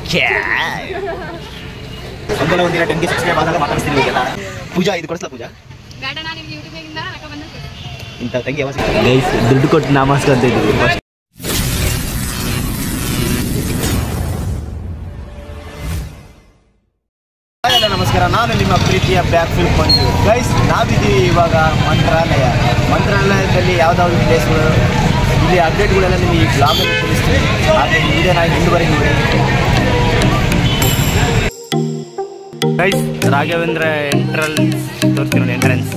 ಒಂದಲ್ಲ ಒಂದಿನ ಟೆನ್ಗೆ ಸಬ್ಸ್ಕ್ರೈಬ್ ಆದಾಗ ಮಾತಾಡ್ತೀನಿ ಇವಾಗೆಲ್ಲ ಪೂಜಾ ಇದು ಕೊಡಿಸ್ಲಾ ಪೂಜಾ ಬೇಡ ನಾನು ನಿಮ್ಗೆ ಯೂಟ್ಯೂಬಿಂದ ರೊಕ್ಕ ಬಂದ ಇಂಥ ತಂಗಿ ಯಾವ ಗೈಸ್ ದುಡ್ಡು ಕೊಟ್ಟು ನಾಮಸ್ಕೊಂತ ಇದ್ದೀವಿ ಫಸ್ಟ್ ಎಲ್ಲ ನಮಸ್ಕಾರ ನಾನು ನಿಮ್ಮ ಪ್ರೀತಿಯ ಬ್ಯಾಕ್ ಫಿಲ್ ಮಂಜು ಗೈಸ್ ನಾವಿದ್ದೀವಿ ಇವಾಗ ಮಂತ್ರಾಲಯ ಮಂತ್ರಾಲಯದಲ್ಲಿ ಯಾವ್ದಾವ್ದು ಪ್ಲೇಸ್ಗಳು ಇಲ್ಲಿ ಅಪ್ಡೇಟ್ಗಳೆಲ್ಲ ನಿಮಗೆ ಈ ಬ್ಲಾಗಲ್ಲಿ ತಿಳಿಸ್ತೀನಿ ಹಾಗೆ ಈ ವಿಡಿಯೋನ ಹಿಂದುವರೆಗೆ ನೋಡಿ ಗೈಸ್ ರಾಘವೇಂದ್ರ ಎಂಟ್ರನ್ಸ್ ತೋರಿಸ್ತೀನಿ ನೋಡಿ ಎಂಟ್ರೆನ್ಸ್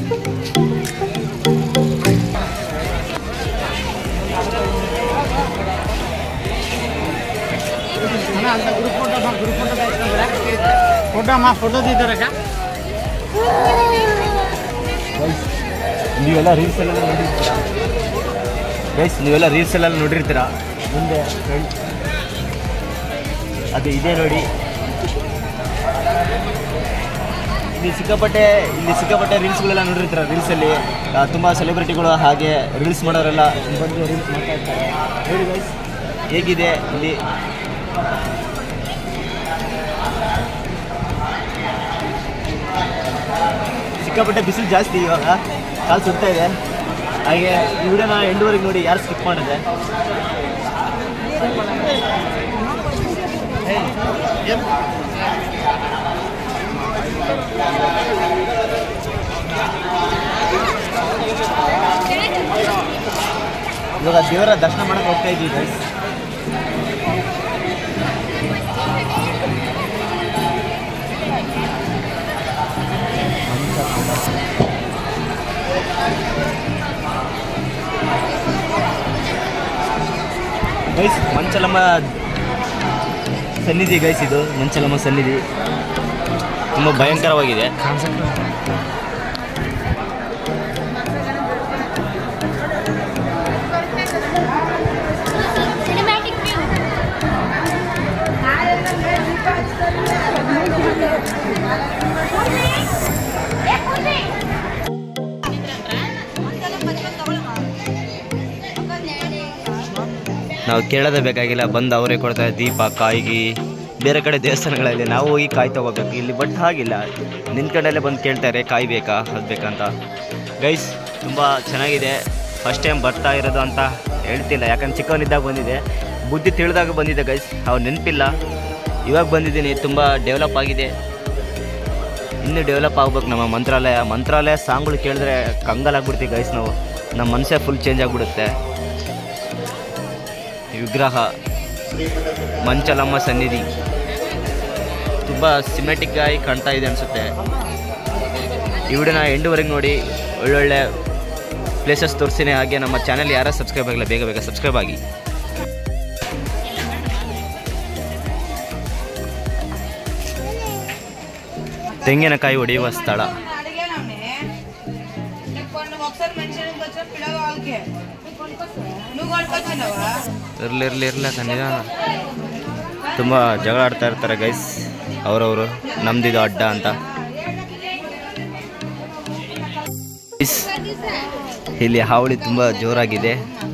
ಅಂತ ಗ್ರೂಪ್ ಫೋಟೋ ಮಾ ಗ್ರೂಪ್ ಫೋಟೋ ಫೋಟೋ ಮಾ ಫೋಟೋ ತಿದ್ದಾರೆ ಅಕ್ಕ ನೀವೆಲ್ಲ ರೀಲ್ಸ್ ಎಲ್ಲ ನೋಡಿರ್ತೀರಾ ಗೈಸ್ ನೀವೆಲ್ಲ ರೀಲ್ಸ್ ಎಲ್ಲ ನೋಡಿರ್ತೀರಾ ಮುಂದೆ ಫ್ರಂಟ್ ಅದು ಇದೆ ನೋಡಿ ಇಲ್ಲಿ ಸಿಕ್ಕಾಪಟ್ಟೆ ಇಲ್ಲಿ ಸಿಕ್ಕಾಪಟ್ಟೆ ರೀಲ್ಸ್ಗಳೆಲ್ಲ ನೋಡಿರ್ತೀರ ರೀಲ್ಸಲ್ಲಿ ತುಂಬ ಸೆಲೆಬ್ರಿಟಿಗಳು ಹಾಗೆ ರೀಲ್ಸ್ ಮಾಡೋರೆಲ್ಲ ಬಂದು ರೀಲ್ಸ್ ಮಾಡ್ತಾ ಇರ್ತಾರೆ ನೋಡಿ ಗೈಸ್ ಹೇಗಿದೆ ಇಲ್ಲಿ ಸಿಕ್ಕಾಪಟ್ಟೆ ಬಿಸಿಲು ಜಾಸ್ತಿ ಇವಾಗ ಕಾಲು ಸುತ್ತಾ ಇದೆ ಹಾಗೆ ಈ ವಿಡಿಯೋನ ಎಂಡುವರೆಗೆ ನೋಡಿ ಯಾರು ಸ್ಕಿಪ್ ಮಾಡಿದೆ ಇವಾಗ ದೇವರ ದರ್ಶನ ಮಾಡಕ್ಕೆ ಹೋಗ್ತಾ ಇದ್ದೀವಿ ಗೈಸ್ ಗೈಸ್ ಮಂಚಲಮ್ಮ ಸನ್ನಿಧಿ ಗೈಸ್ ಇದು ಮಂಚಲಮ್ಮ ಸನ್ನಿಧಿ ತುಂಬ ಭಯಂಕರವಾಗಿದೆ ಸಿನಿಮ್ಯಾಟಿಕ್ ವ್ಯೂ ನಾವು ಕೇಳೋದೇ ಬೇಕಾಗಿಲ್ಲ ಬಂದು ಅವರೇ ಕೊಡ್ತಾರೆ ದೀಪ ಕಾಯಿಗಿ ಬೇರೆ ಕಡೆ ದೇವಸ್ಥಾನಗಳಲ್ಲಿ ನಾವು ಹೋಗಿ ಕಾಯಿ ತಗೋಬೇಕು ಇಲ್ಲಿ ಬಟ್ ಹಾಗಿಲ್ಲ ನಿಂತ್ಕೊಂಡಲ್ಲೇ ಬಂದು ಕೇಳ್ತಾರೆ ಕಾಯಿ ಬೇಕಾ ಅದು ಬೇಕಂತ ಗೈಸ್ ತುಂಬ ಚೆನ್ನಾಗಿದೆ ಫಸ್ಟ್ ಟೈಮ್ ಬರ್ತಾ ಇರೋದು ಅಂತ ಹೇಳ್ತಿಲ್ಲ ಯಾಕಂದ್ರೆ ಚಿಕ್ಕವನಿದ್ದಾಗ ಬಂದಿದೆ ಬುದ್ಧಿ ತಿಳಿದಾಗ ಬಂದಿದೆ ಗೈಸ್ ಅವ್ರು ನೆನಪಿಲ್ಲ ಇವಾಗ ಬಂದಿದ್ದೀನಿ ತುಂಬ ಡೆವಲಪ್ ಆಗಿದೆ ಇನ್ನೂ ಡೆವಲಪ್ ಆಗ್ಬೇಕು ನಮ್ಮ ಮಂತ್ರಾಲಯ ಮಂತ್ರಾಲಯ ಸಾಂಗ್ಗಳು ಕೇಳಿದ್ರೆ ಕಂಗಾಲಾಗ್ಬಿಡ್ತೀವಿ ಗೈಸ್ ನಾವು ನಮ್ಮ ಮನಸ್ಸೇ ಫುಲ್ ಚೇಂಜ್ ಆಗಿಬಿಡುತ್ತೆ ವಿಗ್ರಹ ಮಂಚಲಮ್ಮ ಸನ್ನಿಧಿ ತುಂಬ ಸಿಮೆಟಿಕ್ ಆಗಿ ಕಾಣ್ತಾ ಇದೆ ಅನಿಸುತ್ತೆ ಈ ವಿಡಿಯೋನ ಎಂಡುವರೆಗೆ ನೋಡಿ ಒಳ್ಳೊಳ್ಳೆ ಪ್ಲೇಸಸ್ ತೋರಿಸ್ತೀನಿ ಹಾಗೆ ನಮ್ಮ ಚಾನಲ್ ಯಾರು ಸಬ್ಸ್ಕ್ರೈಬ್ ಆಗಿಲ್ಲ ಬೇಗ ಬೇಗ ಸಬ್ಸ್ಕ್ರೈಬ್ ಆಗಿ ತೆಂಗಿನಕಾಯಿ ಹೊಡೆಯುವ ಸ್ಥಳ ఒకసారి మెన్షన్ వచ్చా పిల్లవాళ్ళకి నువ్వు కొట్టుకొచ్చినావా ಇರ್ಲಿ ಇರ್ಲಿ ಇರ್ಲ ಕಣ್ಣಿದ ತುಂಬ ಜಗಳ ಆಡ್ತಾ ಇರ್ತಾರೆ ಗೈಸ್ ಅವರವರು ನಮ್ದಿದು ಅಡ್ಡ ಅಂತ Guys, ಇಲ್ಲಿ ಹಾವಳಿ ತುಂಬ ಜೋರಾಗಿದೆ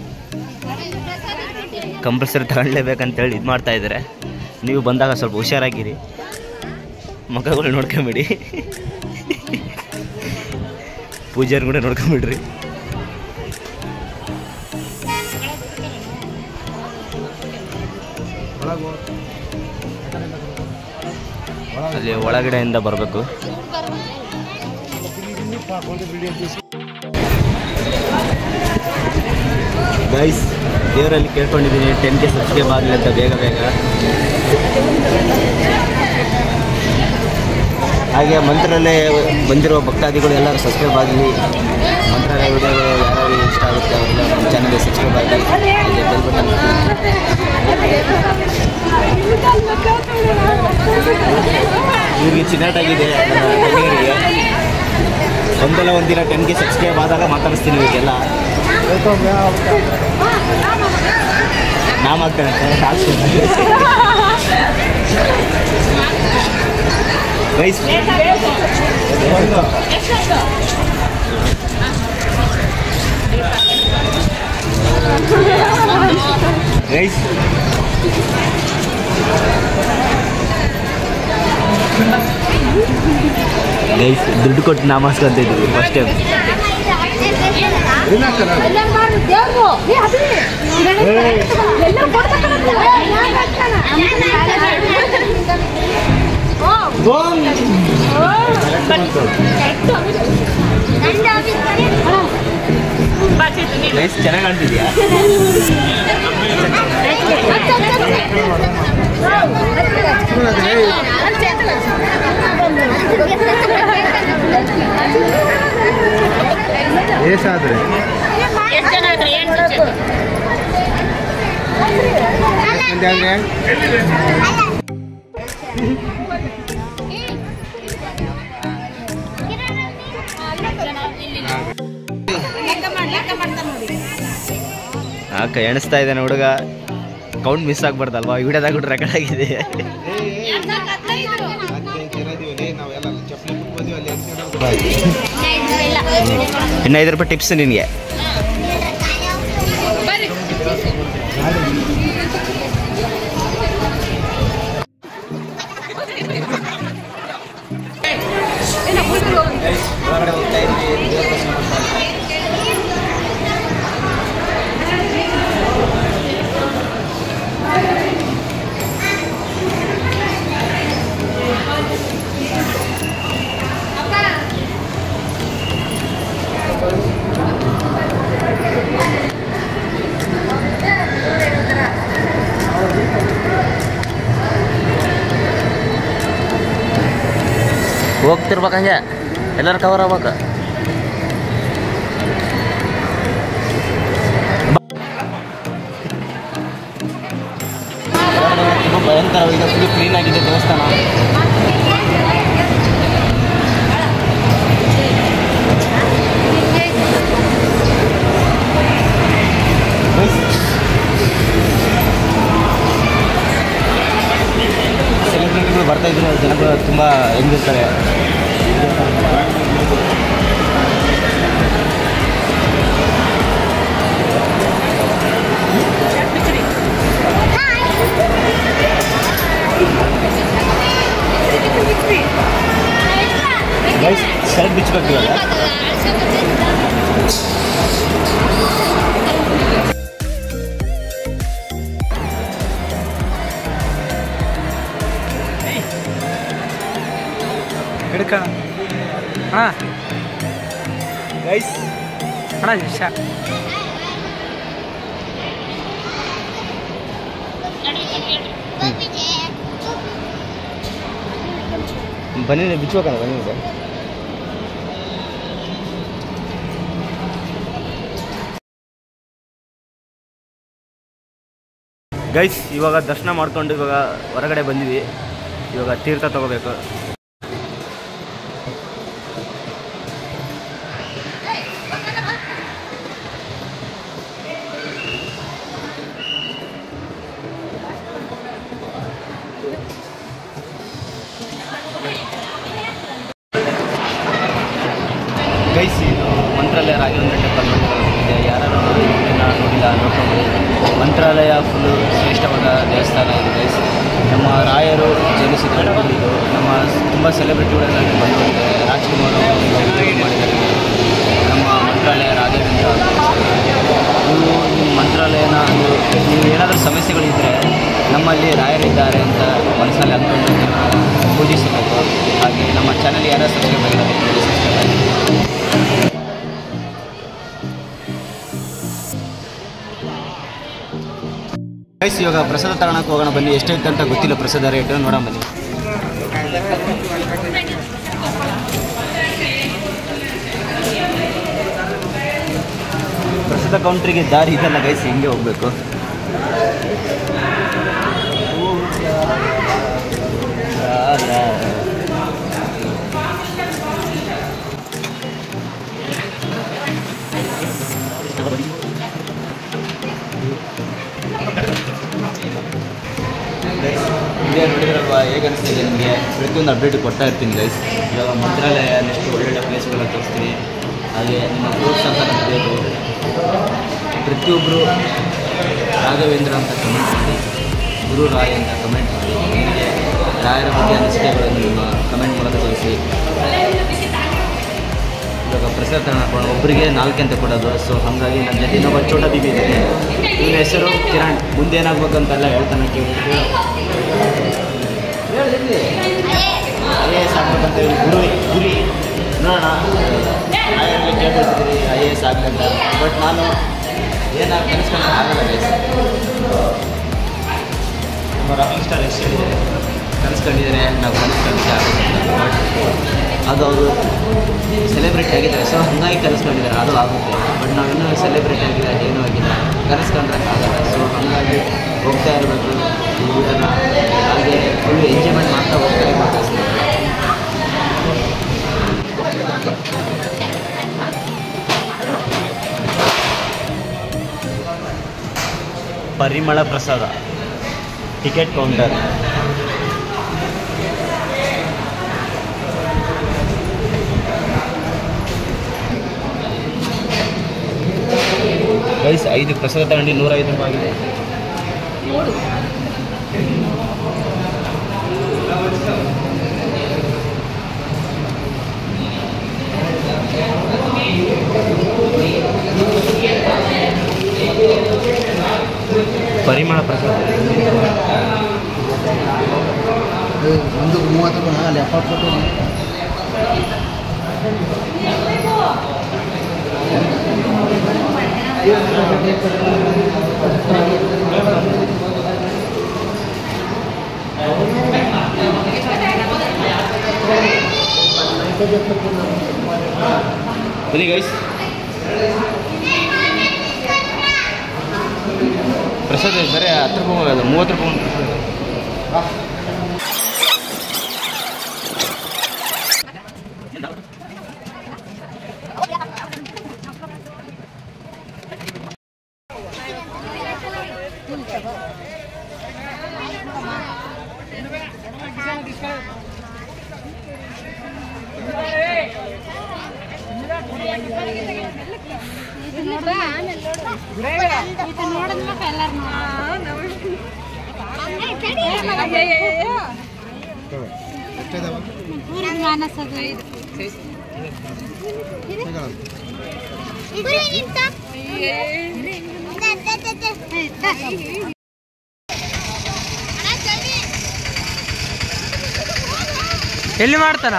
ಕಂಪಲ್ಸರಿ ತಗೊಳ್ಲೇಬೇಕಂತೇಳಿ ಇದು ಮಾಡ್ತಾ ಇದ್ದಾರೆ ನೀವು ಬಂದಾಗ ಸ್ವಲ್ಪ ಹುಷಾರಾಗಿರಿ ಮಕ್ಕಳು ನೋಡ್ಕೊಂಬಿಡಿ ಪೂಜಾರಿ ಕೂಡ ನೋಡ್ಕೊಂಬಿಡ್ರಿ ಅಲ್ಲಿ ಒಳಗಡೆಯಿಂದ ಬರಬೇಕು ಗೈಸ್ ದೇವರಲ್ಲಿ ಕೇಳ್ಕೊಂಡಿದ್ದೀನಿ ಟೆನ್ ಕೆ ಸಬ್ಸ್ಕ್ರೈಬ್ ಆಗಲಿ ಅಂತ ಬೇಗ ಬೇಗ ಹಾಗೆ ಮಂತ್ರಾಲಯ ಬಂದಿರುವ ಭಕ್ತಾದಿಗಳು ಎಲ್ಲರೂ ಸಬ್ಸ್ಕ್ರೈಬ್ ಆಗಲಿ ಮಂತ್ರಾಲಯ ವಿಡಿಯೋಗಳು ಯಾರ್ಯಾರು ಇಷ್ಟ ಆಗುತ್ತೆ ಅವರೆಲ್ಲ ನಮ್ಮ ಚಾನಲ್ಗೆ ಸಬ್ಸ್ಕ್ರೈಬ್ ಆಗಿ ಹಾಗೆ ಬೆಲ್ ಬಟನ್ ಇವ್ರಿಗೆ ಚಿನ್ನಾಟಾಗಿದೆ ನನ್ನ ತಂಗಿಯರಿಗೆ ಒಂದಲ್ಲ ಒಂದಿನ ಟೆನ್ಗೆ ಸಬ್ಸ್ಕ್ರೈಬ್ ಆದಾಗ ಮಾತಾಡಿಸ್ತೀನಿ ಇವ್ರಿಗೆಲ್ಲ ನಾ ಮಾಡ್ತೇನೆ ಗೈಸ್ ಗೈಸ್ ಗೈಸ್ ದುಡ್ಡು ಕೊಟ್ಟು ನಾಮಸ್ಕೊಂತ ಇದ್ದೀವಿ ಫಸ್ಟ್ ಟೈಮ್ ಗೈಸ್ ಚೆನ್ನಾಗಿ ಕಾಣ್ತಿದ್ಯಾ ಏಸಾದ್ರೆ ಆಕ ಎಣಿಸ್ತಾ ಇದ್ದಾನೆ ಹುಡುಗ ಕೌಂಟ್ ಮಿಸ್ ಆಗ್ಬಾರ್ದಲ್ವಾ ವಿಡಿಯೋದಾಗ ರೆಕಾರ್ಡ್ ಆಗಿದೆ ಇನ್ನು ಐದು ರೂಪಾಯಿ ಟಿಪ್ಸ್ ನಿನಗೆ ಹೋಗ್ತಿರ್ಬೇಕು ಹಂಗೆ ಎಲ್ಲರೂ ಕವರ್ ಆಗ್ಬೇಕು ತುಂಬ ಭಯಂಕರವಾಗಿದೆ ಫುಲ್ ಕ್ಲೀನ್ ಆಗಿದೆ ದೇವಸ್ಥಾನ ಸೆಲೆಬ್ರಿಟಿಗಳು ಬರ್ತಾ ಇದ್ರು ಜನಗಳು ತುಂಬ ಹೆಂಗಿರ್ತಾರೆ ಗೈಸ್ ಸೆಲೆಕ್ಟ್ ಬಿಚ್ಚಬೇಕು ಇವಾಗ ಹಿಡ್ಕಣ ಅಣ್ಣ ಗೈಸ್ ಅಣ್ಣ ಇಷ್ಟ ಬನ್ನಿ ಬಿಚ್ಚಬೇಕಲ್ಲ ಬನ್ನಿ ಸರ್ ಗೈಸ್ ಇವಾಗ ದರ್ಶನ ಮಾಡ್ಕೊಂಡು ಇವಾಗ ಹೊರಗಡೆ ಬಂದಿವಿ ಇವಾಗ ತೀರ್ಥ ತಗೋಬೇಕು ಗೈಸ್ ಇದು ಮಂತ್ರಾಲಯ ರಾಘವೇಂದ್ರ ಟೆಂಪಲ್ ನೋಡಿದೆ ಯಾರು ನೋಡಿಲ್ಲ ನೋಡ್ಕೊಂಡು ಮಂತ್ರಾಲಯ ಫುಲ್ಲು ಶ್ರೇಷ್ಠವಾದ ದೇವಸ್ಥಾನ ಇದು ಗೈಸ್ ನಮ್ಮ ರಾಯರು ಜನಿಸಿದ ಊರು ಇದು ನಮ್ಮ ತುಂಬ ಸೆಲೆಬ್ರಿಟಿಗಳೆಲ್ಲ ಇಲ್ಲಿ ಬಂದಿದೆ ರಾಜ್ಕುಮಾರ್ ಅವರು ಇಂಟರ್ವ್ಯೂ ಮಾಡಿದ್ದಾರೆ ನಮ್ಮ ಮಂತ್ರಾಲಯ ರಾಘವೇಂದ್ರ ನೀವು ಈ ಮಂತ್ರಾಲಯನ ನೀವು ನೀವು ಏನಾದರೂ ಸಮಸ್ಯೆಗಳಿದ್ದರೆ ನಮ್ಮಲ್ಲಿ ರಾಯರಿದ್ದಾರೆ ಅಂತ ಮನಸ್ಸಲ್ಲಿ ಅಂದ್ಕೊಂಡು ನೀವು ಪೂಜಿಸಬೇಕು ಹಾಗೆ ನಮ್ಮ ಚಾನಲ್ ಯಾರು ಸಬ್ಸ್ಕ್ರೈಬ್ ಆಗಿಲ್ಲ ಸಬ್ಸ್ಕ್ರೈಬ್ ಆಗಿ ಗೈಸ್ ಇವಾಗ ಪ್ರಸಾದ ತಗೊಳಕ್ಕೆ ಹೋಗೋಣ ಬನ್ನಿ ಎಷ್ಟೈತೆ ಅಂತ ಗೊತ್ತಿಲ್ಲ ಪ್ರಸಾದ ರೇಟು ನೋಡೋಣ ಬನ್ನಿ ಪ್ರಸಾದ ಕೌಂಟ್ರಿಗೆ ದಾರಿ ಇದೆಲ್ಲ ಗೈಸ್ ಹಿಂಗೆ ಹೋಗ್ಬೇಕು ಇದೇ ನೋಡಿದ್ರಲ್ವಾ ಹೇಗೆ ಅನಿಸ್ತಿದೆ ನಿಮಗೆ ಪ್ರತಿಯೊಂದು ಅಪ್ಡೇಟ್ ಕೊಡ್ತಾ ಇರ್ತೀನಿ ಗೈಸ್ ಇವಾಗ ಮಂತ್ರಾಲಯ ನೆಕ್ಸ್ಟ್ ಒಳ್ಳೊಳ್ಳೆ ಪ್ಲೇಸ್ಗಳ ತೋರಿಸ್ತೀನಿ ಹಾಗೆ ನಿಮ್ಮ ಗ್ರೂಪ್ಸ್ ಅಂತ ನಮ್ಗೆ ಬೇಕು ಪ್ರತಿಯೊಬ್ಬರು ರಾಘವೇಂದ್ರ ಅಂತ ಕಮೆಂಟ್ ಮಾಡಿ ಗುರು ರಾಯ್ ಅಂತ ಕಮೆಂಟ್ ಮಾಡಿ ನಿಮಗೆ ರಾಯರ ಬಗ್ಗೆ ಅನಿಸಿಕೆಗಳನ್ನು ನಿಮ್ಮ ಕಮೆಂಟ್ ಮೂಲಕ ತಿಳಿಸಿ ಇವಾಗ ಪ್ರಸಾದ ತಗೊಂಡು ಒಬ್ಬರಿಗೆ ನಾಲ್ಕು ಅಂತ ಕೊಡೋದು ಸೊ ಹಾಗಾಗಿ ನನ್ನ ಜೊತೆ ಇನ್ನೊಬ್ಬ ಚೋಟ ಬಿಬಿ ಇದ್ದಾನೆ ಇವನ ಹೆಸರು ಕಿರಣ್ ಮುಂದೆ ಏನಾಗ್ಬೇಕಂತೆಲ್ಲ ಹೇಳ್ತಾನೆ ಕೇಳಿ ಐ ಎ ಎಸ್ ಆಗ್ಬೇಕಂತ ಹೇಳಿ ಗುರಿ ಗುರಿ ನೋಡೋಣ ರಾಯರಲ್ಲಿ ಕೇಳ್ಕೊಳ್ತಿದ್ದೀರಿ ಐ ಎ ಎಸ್ ಆಗ್ಬೇಕಂತ ಬಟ್ ನಾನು ಏನಾಗ ಕಲಿಸ್ಕೊಂಡು ಆಗಲ್ಲ guys. ನಮ್ಮ ರಾಕಿಂಗ್ ಸ್ಟಾರ್ ಎಷ್ಟು ಹೇಳಿದ್ದಾರೆ ಕಲಿಸ್ಕೊಂಡಿದ್ದಾರೆ ನಾವು ಕಲಿಸ್ಕೊಂಡಿದ್ದೆ ಆಗುತ್ತೆ ಬಟ್ ಅದು ಅವರು ಸೆಲೆಬ್ರಿಟಿ ಆಗಿದ್ದಾರೆ ಸೊ ಹಾಗಾಗಿ ಕಲಿಸ್ಕೊಂಡಿದ್ದಾರೆ ಅದು ಆಗುತ್ತೆ ಬಟ್ ನಾವಿನ್ನೂ ಸೆಲೆಬ್ರಿಟಿ ಆಗಿಲ್ಲ ಏನೂ ಆಗಿಲ್ಲ ಕಲಿಸ್ಕೊಂಡ್ರೆ ಆಗಲ್ಲ ಸೊ ಹಾಗಾಗಿ ಹೋಗ್ತಾ ಇರಬೇಕು ಈ ಊಟನ ಹಾಗೆ ಫುಲ್ ಎಂಜಾಯ್ಮೆಂಟ್ ಮಾಡ್ತಾ ಹೋಗ್ತಾ ಇರಬೇಕು ಸ್ನೇಹಿತರೆ ಪರಿಮಳ ಪ್ರಸಾದ ಟಿಕೆಟ್ ಕೌಂಟರ್ ಗೈಸ್ ಐದು ಪ್ರಸಾದ ತಗೊಂಡು ನೂರೈದು ರೂಪಾಯಿ ಆಗಿದೆ ಪರಿಮಳ ಪ್ರಸಾದ ಒಂದು ಮೂವತ್ತು ರೂಪಾಯಿ ಅಲ್ಲಿ ಎಪ್ಪತ್ತು ರೂಪಾಯಿ ಬನ್ನಿ ಗೈಸ್ ಪ್ರಸಾದ ಬರೀ ಹತ್ತು ರೂಪಾಯಿ ಅದು ಮೂವತ್ತು ರೂಪಾಯಿ ಒಂದು ಪ್ರಸಾದ ಎಲ್ಲಿ ಮಾಡ್ತಾನ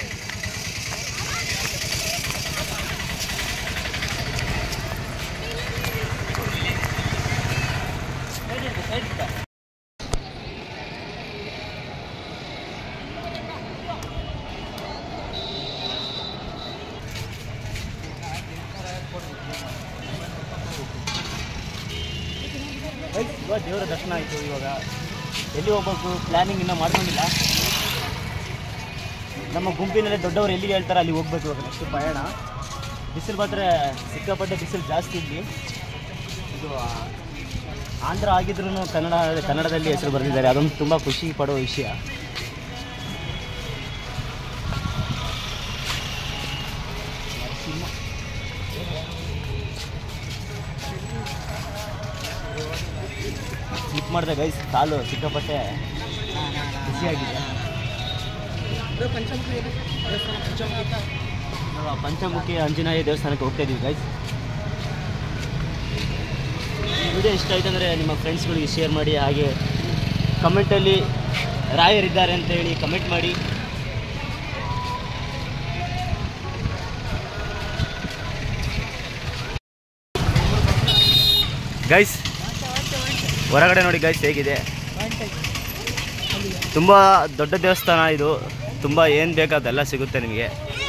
ಇವಾಗ ದೇವರ ದರ್ಶನ ಆಯಿತು ಇವಾಗ ಎಲ್ಲಿ ಹೋಗ್ಬೇಕು ಪ್ಲ್ಯಾನಿಂಗ್ ಇನ್ನೂ ಮಾಡ್ಕೊಂಡಿಲ್ಲ ನಮ್ಮ ಗುಂಪಿನಲ್ಲಿ ದೊಡ್ಡವರು ಎಲ್ಲಿಗೆ ಹೇಳ್ತಾರೆ ಅಲ್ಲಿ ಹೋಗ್ಬೇಕು ಇವಾಗ ನೆಕ್ಸ್ಟ್ ಪಯಣ ಬಿಸಿಲು ಮಾತ್ರ ಸಿಕ್ಕಾಪಟ್ಟೆ ಬಿಸಿಲು ಜಾಸ್ತಿ ಇಲ್ಲಿ ಇದು ಆ, ಆಂಧ್ರ ಆಗಿದ್ರೂ ಕನ್ನಡ ಕನ್ನಡದಲ್ಲಿ ಹೆಸರು ಬರೆದಿದ್ದಾರೆ ಅದೊಂದು ತುಂಬ ಖುಷಿ ಪಡೋ ವಿಷಯ ಸ್ಲಿಪ್ ಮಾಡಿದೆ ಗೈಸ್ ಕಾಲು ಸಿಕ್ಕಾಪಟ್ಟೆ ಬಿಸಿಯಾಗಿದೆ ನಾವು ಪಂಚಮುಖಿ ಆಂಜನೇಯ ದೇವಸ್ಥಾನಕ್ಕೆ ಹೋಗ್ತಾ ಇದೀವಿ ಗೈಸ್ ವಿಡಿಯೋ ಇಷ್ಟ ಆಯ್ತು ಅಂದರೆ ನಿಮ್ಮ ಫ್ರೆಂಡ್ಸ್ಗಳಿಗೆ ಶೇರ್ ಮಾಡಿ ಹಾಗೆ ಕಮೆಂಟಲ್ಲಿ ರಾಯರಿದ್ದಾರೆ ಅಂತ ಹೇಳಿ ಕಮೆಂಟ್ ಮಾಡಿ ಗೈಸ್ ಹೊರಗಡೆ ನೋಡಿ ಗೈಸ್ ಹೇಗಿದೆ ತುಂಬ ದೊಡ್ಡ ದೇವಸ್ಥಾನ ಇದು ತುಂಬ ಏನು ಬೇಕೋ ಅದೆಲ್ಲ ಸಿಗುತ್ತೆ ನಿಮಗೆ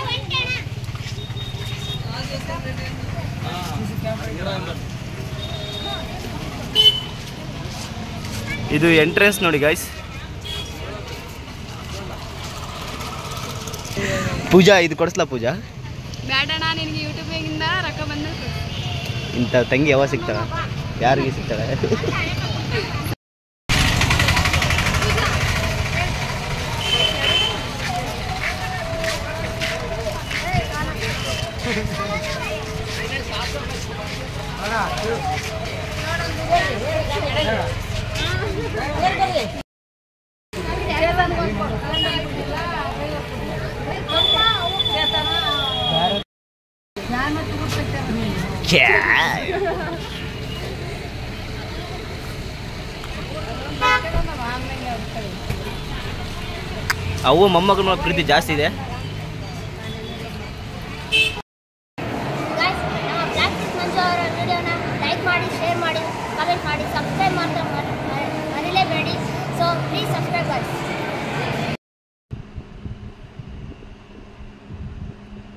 ಇದು ಎಂಟ್ರೆನ್ಸ್ ನೋಡಿ ಗೈಸ್ ಪೂಜಾ ಇದು ಕೊಡಿಸ್ಲಾ ಪೂಜಾ ಬೇಡಣ್ಣ ನಿನಗೆ ಯೂಟ್ಯೂಬಿಂದ ರೊಕ್ಕ ಬಂದ ಇಂಥ ತಂಗಿ ಯಾವಾಗ ಸಿಗ್ತಾಳೆ ಯಾರಿಗೆ ಸಿಗ್ತಾಳೆ ಕ್ಯಾ ಅವು ಮೊಮ್ಮಗಳ ಮೇಲೆ ಪ್ರೀತಿ ಜಾಸ್ತಿ ಇದೆ ಗೈಸ್ ನಮ್ಮ ಬ್ಲ್ಯಾಕ್ ಸಿಕ್ಸ್ ಮಂಜು ಅವರ ವಿಡಿಯೋನ ಲೈಕ್ ಮಾಡಿ ಶೇರ್ ಮಾಡಿ ಕಮೆಂಟ್ ಮಾಡಿ ಸಬ್ಸ್ಕ್ರೈಬ್ ಮಾತ್ರ ಮರ್- ಮರ್- ಮರಿಲೇಬೇಡಿ ಸೊ ಪ್ಲೀಸ್ ಸಬ್ಸ್ಕ್ರೈಬ್ ಗೈಸ್